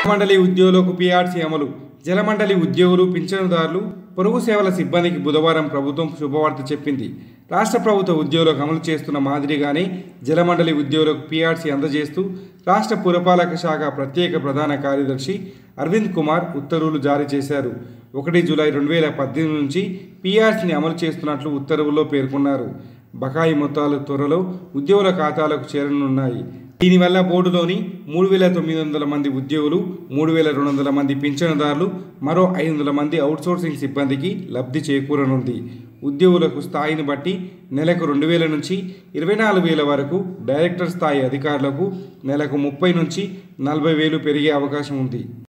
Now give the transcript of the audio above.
జలమండలి ఉద్యోగులకు పీఆర్సీ అమలు జలమండలి ఉద్యోగులు పింఛనుదారులు పొరుగు సేవల సిబ్బందికి బుధవారం ప్రభుత్వం శుభవార్త చెప్పింది రాష్ట్ర ప్రభుత్వ ఉద్యోగులకు అమలు చేస్తున్న మాదిరిగానే జలమండలి ఉద్యోగులకు పీఆర్సీ అందజేస్తూ రాష్ట్ర పురపాలక శాఖ ప్రత్యేక ప్రధాన కార్యదర్శి అరవింద్ కుమార్ ఉత్తర్వులు జారీ చేశారు ఒకటి జూలై రెండు వేల పద్దెనిమిది నుంచి పీఆర్సీని అమలు చేస్తున్నట్లు ఉత్తర్వుల్లో పేర్కొన్నారు బకాయి మొత్తాలు త్వరలో ఉద్యోగుల ఖాతాలకు చేరనున్నాయి దీనివల్ల బోర్డులోని మూడు వేల తొమ్మిది వందల మంది ఉద్యోగులు మూడు వేల రెండు వందల మంది పింఛనుదారులు మరో ఐదు వందల మంది అవుట్సోర్సింగ్ సిబ్బందికి లబ్ధి చేకూరనుంది ఉద్యోగులకు స్థాయిని బట్టి నెలకు రెండు వేల నుంచి ఇరవై నాలుగు వేల వరకు డైరెక్టర్ స్థాయి అధికారులకు నెలకు ముప్పై నుంచి నలభై వేలు పెరిగే అవకాశం ఉంది